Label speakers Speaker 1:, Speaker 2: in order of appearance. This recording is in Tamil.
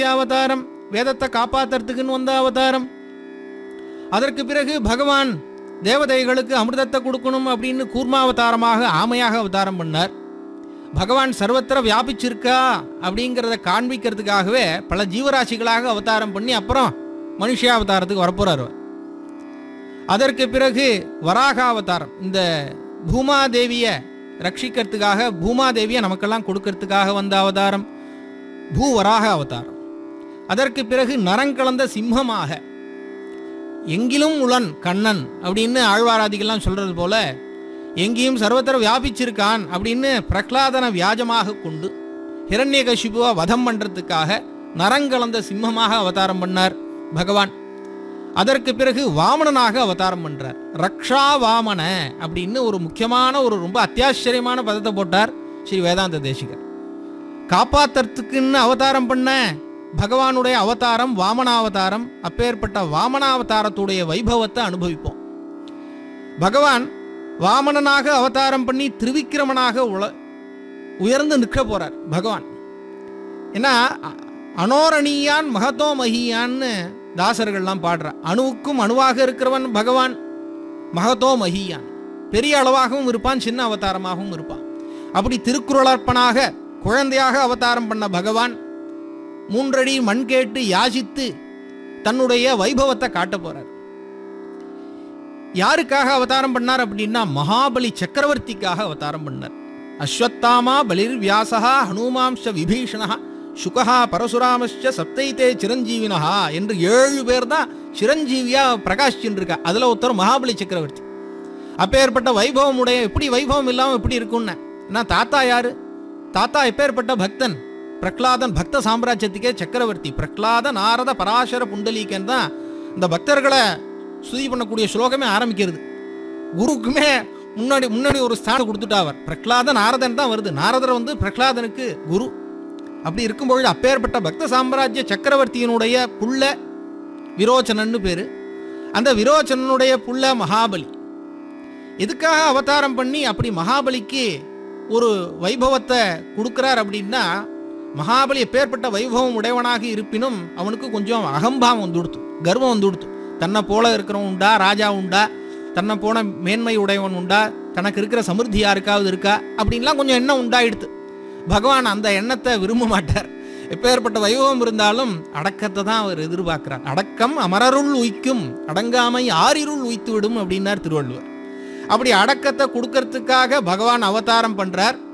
Speaker 1: அவதாரம் வேதத்தை காப்பாத்துறதுக்குன்னு வந்த அவதாரம் அதற்கு பிறகு பகவான் தேவதைகளுக்கு அமிர்தத்தை கொடுக்கணும் அப்படின்னு கூர்மாவதாரமாக ஆமையாக அவதாரம் பண்ணார் பகவான் சர்வத்திர வியாபிச்சிருக்கா அப்படிங்கிறத காண்பிக்கிறதுக்காகவே பல ஜீவராசிகளாக அவதாரம் பண்ணி அப்புறம் மனுஷ அவதாரத்துக்கு வரப்போறார் அவர். அதற்கு பிறகு வராக அவதாரம் இந்த பூமாதேவியை ரட்சிக்கிறதுக்காக பூமாதேவியை நமக்கெல்லாம் கொடுக்கறதுக்காக வந்த அவதாரம் பூவராக அவதாரம் அதற்கு பிறகு நரங்கலந்த சிம்மமாக எங்கிலும் உளன் கண்ணன் அப்படின்னு ஆழ்வாராதிகள்லாம் சொல்றது போல எங்கேயும் சர்வத்திர வியாபிச்சிருக்கான் அப்படின்னு பிரகலாதனை வியாஜமாக கொண்டு ஹிரண்யகசிபுவை வதம் பண்றதுக்காக நரங்கலந்த சிம்மமாக அவதாரம் பண்ணார் பகவான் அதற்கு பிறகு வாமனனாக அவதாரம் பண்றார் ரக்ஷா வாமன அப்படின்னு ஒரு முக்கியமான ஒரு ரொம்ப அத்தியாச்சரியமான பதத்தை போட்டார் ஸ்ரீ வேதாந்த தேசிகர் காப்பாத்துறதுக்குன்னு அவதாரம் பண்ண பகவானுடைய அவதாரம் வாமனாவதாரம் அப்பேற்பட்ட வாமனாவதாரத்துடைய வைபவத்தை அனுபவிப்போம் பகவான் வாமனனாக அவதாரம் பண்ணி திருவிக்கிரமனாக உல உயர்ந்து நிற்க போறார் பகவான் ஏன்னா அ- அனோரணீயான் மகதோ மகியான்னு தாசர்கள்லாம் பாடுற அணுவுக்கும் அணுவாக இருக்கிறவன் பகவான் மகதோ மகியான் பெரிய அளவாகவும் இருப்பான் சின்ன அவதாரமாகவும் இருப்பான் அப்படி திருக்குறளர்ப்பனாக குழந்தையாக அவதாரம் பண்ண பகவான் மூன்றடி மண் கேட்டு யாசித்து தன்னுடைய வைபவத்தை காட்ட போறார் யாருக்காக அவதாரம் பண்ணார் அப்படின்னா மகாபலி சக்கரவர்த்திக்காக அவதாரம் பண்ணார் அஸ்வத்தாமா பலிர் வியாசா ஹனுமாம்ச விபீஷணா சுகஹா பரசுராமஸ்ச சப்தைத்தே சிரஞ்சீவினஹா என்று ஏழு பேர் தான் சிரஞ்சீவியா பிரகாஷிச்சுட்டு இருக்கா அதுல ஒருத்தர் மகாபலி சக்கரவர்த்தி அப்பேற்பட்ட வைபவம் உடைய எப்படி வைபவம் இல்லாம எப்படி இருக்கும்னு ஏன்னா தாத்தா யாரு தாத்தா எப்பேற்பட்ட பக்தன் பிரகலாதன் பக்த சாம்ராஜ்யத்துக்கே சக்கரவர்த்தி பிரகலாத நாரத பராசர புண்டலீகன் தான் இந்த பக்தர்களை ஸ்துதி பண்ணக்கூடிய ஸ்லோகமே ஆரம்பிக்கிறது குருக்குமே முன்னாடி முன்னாடி ஒரு ஸ்தானம் கொடுத்துட்டா அவர் பிரகலாத நாரதன் தான் வருது நாரதர் வந்து பிரகலாதனுக்கு குரு அப்படி இருக்கும்பொழுது அப்பேற்பட்ட பக்த சாம்ராஜ்ய சக்கரவர்த்தியினுடைய புள்ள விரோச்சனன்னு பேரு அந்த விரோச்சனனுடைய புள்ள மகாபலி எதுக்காக அவதாரம் பண்ணி அப்படி மகாபலிக்கு ஒரு வைபவத்தை கொடுக்கிறார் அப்படின்னா மகாபலி எப்பேற்பட்ட வைபவம் உடையவனாக இருப்பினும் அவனுக்கு கொஞ்சம் அகம்பாவம் வந்துடுத்து கர்வம் வந்துடுத்து தன்னை போல இருக்கிறவன் உண்டா ராஜா உண்டா தன்னை போன மேன்மை உடையவன் உண்டா தனக்கு இருக்கிற சமிருத்தி யாருக்காவது இருக்கா அப்படின்லாம் கொஞ்சம் எண்ணம் உண்டாயிடுத்து பகவான் அந்த எண்ணத்தை விரும்ப மாட்டார் எப்பேற்பட்ட வைபவம் இருந்தாலும் அடக்கத்தை தான் அவர் எதிர்பார்க்கிறார் அடக்கம் அமரருள் உய்க்கும் அடங்காமை ஆறிருள் உய்த்து விடும் அப்படின்னார் திருவள்ளுவர் அப்படி அடக்கத்தை கொடுக்கறதுக்காக பகவான் அவதாரம் பண்றார்